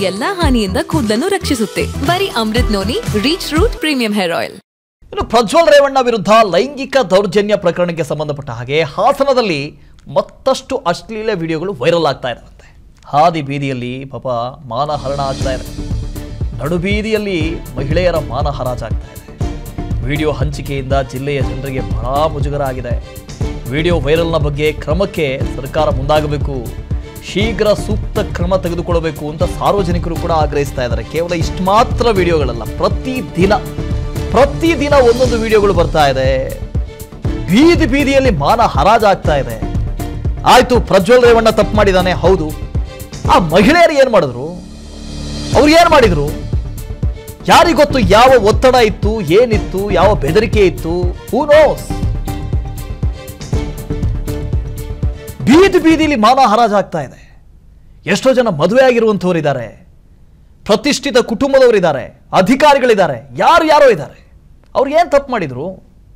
ಎಲ್ಲಾ ಹಾನಿಯಿಂದ ಕೂದಲನ್ನು ರಕ್ಷಿಸುತ್ತೆ ಬರೀ Amrut noni reach root premium hair oil ಇನ್ನು ಪ್ರಜ್ವಲ್ ರೇವಣ್ಣ ವಿರುದ್ಧ ಲೈಂಗಿಕ ದೌರ್ಜನ್ಯ ಪ್ರಕರಣಕ್ಕೆ ಸಂಬಂಧಪಟ್ಟ ಹಾಗೆ ಹಾಸನದಲ್ಲಿ ಮತ್ತಷ್ಟು ಅಶ್ಲೀಲ ವಿಡಿಯೋಗಳು ವೈರಲ್ ಆಗ್ತಾ ಇರುವಂತೆ ಹಾದಿ ಬೀದಿಯಲ್ಲಿ ಪಾಪ ಮಾನಹರಣ ಆಗ್ತಾ ಇದೆ ನಡುಬೀದಿಯಲ್ಲಿ ಮಹಿಳೆಯರ ಮಾನ ಹರಾಜಾಗ್ತಾ ಇದೆ ವಿಡಿಯೋ ಹಂಚಿಕೆಯಿಂದ ಜಿಲ್ಲೆಯ ಜನರಿಗೆ ಬಹಳ ಮುಜುಗರ ಆಗಿದೆ ವಿಡಿಯೋ ವೈರಲ್ನ ಬಗ್ಗೆ ಕ್ರಮಕ್ಕೆ ಸರ್ಕಾರ ಮುಂದಾಗಬೇಕು ಶೀಘ್ರ ಸೂಕ್ತ ಕ್ರಮ ತೆಗೆದುಕೊಳ್ಳಬೇಕು ಅಂತ ಸಾರ್ವಜನಿಕರು ಕೂಡ ಆಗ್ರಹಿಸ್ತಾ ಇದ್ದಾರೆ ಕೇವಲ ಇಷ್ಟು ಮಾತ್ರ ವಿಡಿಯೋಗಳಲ್ಲ ಪ್ರತಿದಿನ ಪ್ರತಿದಿನ ಒಂದೊಂದು ವಿಡಿಯೋಗಳು ಬರ್ತಾ ಇದೆ ಬೀದಿ ಬೀದಿಯಲ್ಲಿ ಮಾನ ಹರಾಜಾಗ್ತಾ ಇದೆ ಆಯ್ತು ಪ್ರಜ್ವಲ್ ರೇವಣ್ಣ ತಪ್ಪು ಮಾಡಿದಾನೆ ಹೌದು ಆ ಮಹಿಳೆಯರು ಏನ್ ಮಾಡಿದ್ರು ಅವ್ರು ಏನ್ ಮಾಡಿದ್ರು ಯಾರಿಗೊತ್ತು ಯಾವ ಒತ್ತಡ ಇತ್ತು ಏನಿತ್ತು ಯಾವ ಬೆದರಿಕೆ ಇತ್ತು ಹೂ ನೋಸ್ ಬೀದಿ ಬೀದಿಲಿ ಮಾನ ಹರಾಜಾಗ್ತಾ ಇದೆ ಎಷ್ಟೋ ಜನ ಮದುವೆ ಆಗಿರುವಂಥವ್ರಿದ್ದಾರೆ ಪ್ರತಿಷ್ಠಿತ ಕುಟುಂಬದವರಿದ್ದಾರೆ ಅಧಿಕಾರಿಗಳಿದ್ದಾರೆ ಯಾರು ಯಾರೋ ಇದ್ದಾರೆ ಅವ್ರು ಏನು ತಪ್ಪು ಮಾಡಿದ್ರು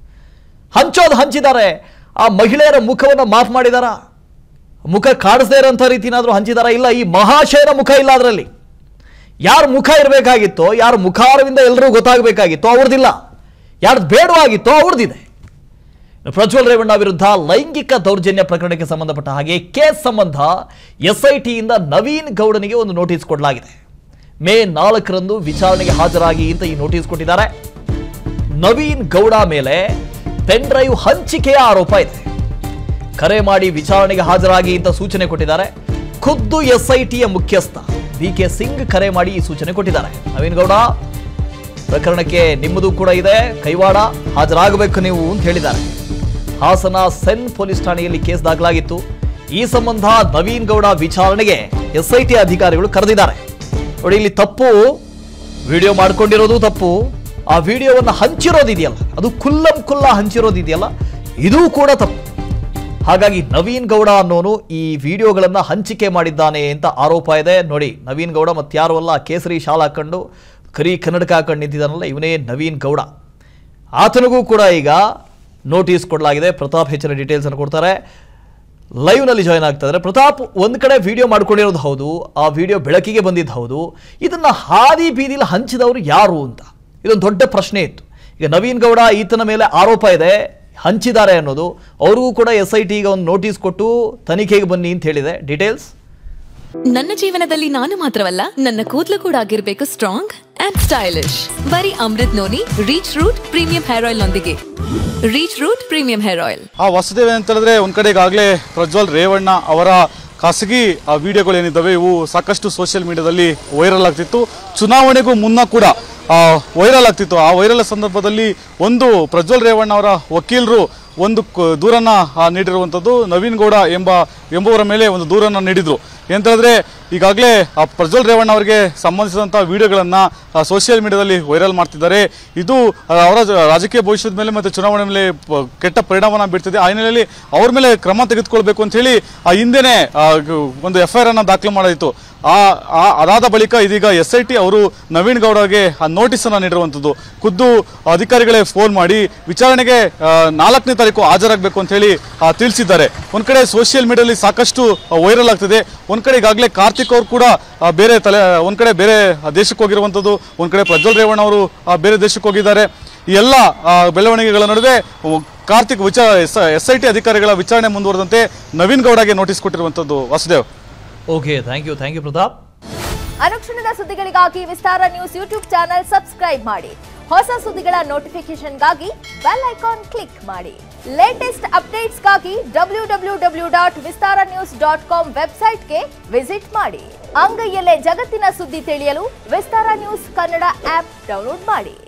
ಹಂಚೋದು ಹಂಚಿದ್ದಾರೆ ಆ ಮಹಿಳೆಯರ ಮುಖವನ್ನು ಮಾಫ್ ಮಾಡಿದಾರ ಮುಖ ಕಾಡಿಸದೇ ಇರೋಂಥ ರೀತಿನಾದರೂ ಹಂಚಿದಾರ ಇಲ್ಲ ಈ ಮಹಾಶಯನ ಮುಖ ಇಲ್ಲ ಅದರಲ್ಲಿ ಯಾರ ಮುಖ ಇರಬೇಕಾಗಿತ್ತೋ ಯಾರ ಮುಖಾರವಿಂದ ಎಲ್ಲರೂ ಗೊತ್ತಾಗಬೇಕಾಗಿತ್ತೋ ಅವ್ರದ್ದಿಲ್ಲ ಯಾರ್ದು ಬೇಡವಾಗಿತ್ತೋ ಅವ್ರದ್ದಿದೆ ಪ್ರಜ್ವಲ್ ರೇವಣ್ಣ ವಿರುದ್ಧ ಲೈಂಗಿಕ ದೌರ್ಜನ್ಯ ಪ್ರಕರಣಕ್ಕೆ ಸಂಬಂಧಪಟ್ಟ ಹಾಗೆ ಕೇಸ್ ಸಂಬಂಧ ಎಸ್ಐಟಿಯಿಂದ ನವೀನ್ ಗೌಡನಿಗೆ ಒಂದು ನೋಟಿಸ್ ಕೊಡಲಾಗಿದೆ ಮೇ ನಾಲ್ಕರಂದು ವಿಚಾರಣೆಗೆ ಹಾಜರಾಗಿ ಅಂತ ಈ ನೋಟಿಸ್ ಕೊಟ್ಟಿದ್ದಾರೆ ನವೀನ್ ಗೌಡ ಮೇಲೆ ಪೆನ್ ಡ್ರೈವ್ ಹಂಚಿಕೆಯ ಆರೋಪ ಇದೆ ಕರೆ ಮಾಡಿ ವಿಚಾರಣೆಗೆ ಹಾಜರಾಗಿ ಅಂತ ಸೂಚನೆ ಕೊಟ್ಟಿದ್ದಾರೆ ಖುದ್ದು ಎಸ್ಐಟಿಯ ಮುಖ್ಯಸ್ಥ ಬಿ ಕೆ ಸಿಂಗ್ ಕರೆ ಮಾಡಿ ಈ ಸೂಚನೆ ಕೊಟ್ಟಿದ್ದಾರೆ ನವೀನ್ ಗೌಡ ಪ್ರಕರಣಕ್ಕೆ ನಿಮ್ಮದು ಕೂಡ ಇದೆ ಕೈವಾಡ ಹಾಜರಾಗಬೇಕು ನೀವು ಅಂತ ಹೇಳಿದ್ದಾರೆ ಹಾಸನ ಸೆನ್ ಪೊಲೀಸ್ ಠಾಣೆಯಲ್ಲಿ ಕೇಸ್ ದಾಖಲಾಗಿತ್ತು ಈ ಸಂಬಂಧ ನವೀನ್ ಗೌಡ ವಿಚಾರಣೆಗೆ ಎಸ್ಐಟಿ ಅಧಿಕಾರಿಗಳು ಕರೆದಿದ್ದಾರೆ ನೋಡಿ ಇಲ್ಲಿ ತಪ್ಪು ವಿಡಿಯೋ ಮಾಡ್ಕೊಂಡಿರೋದು ತಪ್ಪು ಆ ವಿಡಿಯೋವನ್ನು ಹಂಚಿರೋದಿದೆಯಲ್ಲ ಅದು ಕುಲ್ಲಂ ಕುಲ್ಲ ಹಂಚಿರೋದಿದೆಯಲ್ಲ ಇದೂ ಕೂಡ ತಪ್ಪು ಹಾಗಾಗಿ ನವೀನ್ ಗೌಡ ಅನ್ನೋನು ಈ ವಿಡಿಯೋಗಳನ್ನ ಹಂಚಿಕೆ ಮಾಡಿದ್ದಾನೆ ಅಂತ ಆರೋಪ ಇದೆ ನೋಡಿ ನವೀನ್ ಗೌಡ ಮತ್ತಾರು ಅಲ್ಲ ಕೇಸರಿ ಶಾಲ್ ಹಾಕೊಂಡು ಕರಿ ಕನ್ನಡಕ ಹಾಕೊಂಡು ನಿಂತಿದ್ದಾನಲ್ಲ ಇವನೇ ನವೀನ್ ಗೌಡ ಆತನಿಗೂ ಕೂಡ ಈಗ ನೋಟಿಸ್ ಕೊಡಲಾಗಿದೆ ಪ್ರತಾಪ್ ಹೆಚ್ಚಿನ ಡೀಟೇಲ್ಸ್ ಅನ್ನು ಕೊಡ್ತಾರೆ ಲೈವ್ನಲ್ಲಿ ಜಾಯ್ನ್ ಆಗ್ತಾ ಇದ್ದಾರೆ ಪ್ರತಾಪ್ ಒಂದು ಕಡೆ ವಿಡಿಯೋ ಮಾಡ್ಕೊಂಡಿರೋದು ಹೌದು ಆ ವಿಡಿಯೋ ಬೆಳಕಿಗೆ ಬಂದಿದ್ದು ಹೌದು ಇದನ್ನ ಹಾದಿ ಬೀದಿಲಿ ಹಂಚಿದವರು ಯಾರು ಅಂತ ಇದೊಂದು ದೊಡ್ಡ ಪ್ರಶ್ನೆ ಇತ್ತು ಈಗ ನವೀನ್ ಗೌಡ ಈತನ ಮೇಲೆ ಆರೋಪ ಇದೆ ಹಂಚಿದ್ದಾರೆ ಅನ್ನೋದು ಅವ್ರಿಗೂ ಕೂಡ ಎಸ್ ಐ ಟಿಗೆ ಒಂದು ನೋಟಿಸ್ ಕೊಟ್ಟು ತನಿಖೆಗೆ ಬನ್ನಿ ಅಂತ ಹೇಳಿದೆ ಡೀಟೇಲ್ಸ್ ನನ್ನ ಜೀವನದಲ್ಲಿ ನಾನು ಮಾತ್ರವಲ್ಲ ನನ್ನ ಕೂದಲು ಕೂಡ ಆಗಿರ್ಬೇಕು ಸ್ಟ್ರಾಂಗ್ ಅಂಡ್ ಸ್ಟೈಲಿಶ್ ಬರೀ Amrut noni reach root premium hair oil ನೊಂದಿಗೆ reach root premium hair oil ಆ ವಸುದೇವ ಅಂತ ಹೇಳಿದ್ರೆ ಒಂದ್ ಕಡೆ ಈಗಾಗಲೇ ಪ್ರಜ್ವಲ್ ರೇವಣ್ಣ ಅವರ ಖಾಸಗಿ ಆ ವಿಡಿಯೋಗಳು ಏನಿದ್ದಾವೆ ಇವು ಸಾಕಷ್ಟು ಸೋಷಿಯಲ್ ಮೀಡಿಯಾದಲ್ಲಿ ವೈರಲ್ ಆಗ್ತಿತ್ತು ಚುನಾವಣೆಗೂ ಮುನ್ನ ಕೂಡ ವೈರಲ್ ಆಗ್ತಿತ್ತು ಆ ವೈರಲ್ ಸಂದರ್ಭದಲ್ಲಿ ಒಂದು ಪ್ರಜ್ವಲ್ ರೇವಣ್ಣ ಅವರ ವಕೀಲರು ಒಂದು ಕ- ದೂರನ್ನ ಆ, ನೀಡಿರುವಂಥದ್ದು ನವೀನ್ ಗೌಡ ಎಂಬ ಎಂಬುವರ ಮೇಲೆ ಒಂದು ದೂರನ್ನ ನೀಡಿದ್ರು ಎಂತ ಹೇಳಿದ್ರೆ ಈಗಾಗಲೇ ಆ ಪ್ರಜ್ವಲ್ ರೇವಣ್ಣ ಅವರಿಗೆ ಸಂಬಂಧಿಸಿದಂಥ ವಿಡಿಯೋಗಳನ್ನು ಸೋಷಿಯಲ್ ಮೀಡಿಯಾದಲ್ಲಿ ವೈರಲ್ ಮಾಡ್ತಿದ್ದಾರೆ ಇದು ಆ, ಅವರ ಜ- ರಾಜಕೀಯ ಭವಿಷ್ಯದ ಮೇಲೆ ಮತ್ತು ಚುನಾವಣೆ ಮೇಲೆ ಪ- ಕೆಟ್ಟ ಪರಿಣಾಮನ ಬೀರ್ತಿದೆ ಆ ಹಿನ್ನೆಲೆಯಲ್ಲಿ ಅವ್ರ ಮೇಲೆ ಕ್ರಮ ತೆಗೆದುಕೊಳ್ಬೇಕು ಅಂತ ಹೇಳಿ ಆ ಹಿಂದೆನೆ ಆ, ಗ- ಒಂದು ಎಫ್ ಐ ಆರ್ ಅನ್ನ ದಾಖಲು ಮಾಡಿತ್ತು ಆ ಆ- ಅದಾದ ಬಳಿಕ ಇದೀಗ ಎಸ್ ಐ ಟಿ ಅವರು ನವೀನ್ ಗೌಡಗೆ ಆ ನೋಟಿಸ್ ಅನ್ನ ನೀಡಿರುವಂಥದ್ದು ಖುದ್ದು ಅಧಿಕಾರಿಗಳೇ ಫೋನ್ ಮಾಡಿ ವಿಚಾರಣೆಗೆ ಆ, ನಾಲ್ಕನೇ ತಾರೀಕು ಹಾಜರಾಗಬೇಕು ಅಂತ ಹೇಳಿ ಆ, ತಿಳಿಸಿದ್ದಾರೆ ಒಂದ್ ಕಡೆ ಸೋಷಿಯಲ್ ಮೀಡಿಯಾದಲ್ಲಿ ಸಾಕಷ್ಟು ವೈರಲ್ ಆಗ್ತಿದೆ ಒಂದ್ ಕಡೆ ಈಗಾಗಲೇ ಕಾರ್ತಿಕ್ ಅವರು ಕೂಡ ಆ, ಬೇರೆ ತಲೆ ಒಂದ್ ಕಡೆ ಬೇರೆ ದೇಶಕ್ಕೆ ಹೋಗಿರುವಂಥದ್ದು ಒಂದ್ ಕಡೆ ಪ್ರಜ್ವಲ್ ರೇವಣ್ಣ ಅವರು ಆ, ಬೇರೆ ದೇಶಕ್ಕೆ ಹೋಗಿದ್ದಾರೆ ಈ ಎಲ್ಲ ಆ, ಬೆಳವಣಿಗೆಗಳ ನಡುವೆ ಉ- ಕಾರ್ತಿಕ್ ವಿಚಾರ ಎಸ್ ಐ ಟಿ ಅಧಿಕಾರಿಗಳ ವಿಚಾರಣೆ ಮುಂದುವರೆದಂತೆ ನವೀನ್ ಗೌಡಗೆ ನೋಟಿಸ್ ಕೊಟ್ಟಿರುವಂಥದ್ದು Vasudev okay thank you thank you Pratap ಅನುಕ್ಷಣದ ಸುದ್ದಿಗಳಿಗಾಗಿ Vistara news YouTube channel subscribe ಮಾಡಿ ಹೊಸ ಸುದ್ದಿಗಳ ನೋಟಿಫಿಕೇಶನ್ಗಾಗಿ ಬೆಲ್ ಐಕಾನ್ ಕ್ಲಿಕ್ ಮಾಡಿ ಲೇಟೆಸ್ಟ್ ಅಪ್ಡೇಟ್ಸ್ಗಾಗಿ W W W dot Vistara news dot com ವೆಬ್ಸೈಟ್ಗೆ ವಿಸಿಟ್ ಮಾಡಿ ಅಂಗೈಯಲ್ಲೇ ಜಗತ್ತಿನ ಸುದ್ದಿ ತಿಳಿಯಲು Vistara news Kannada app download ಮಾಡಿ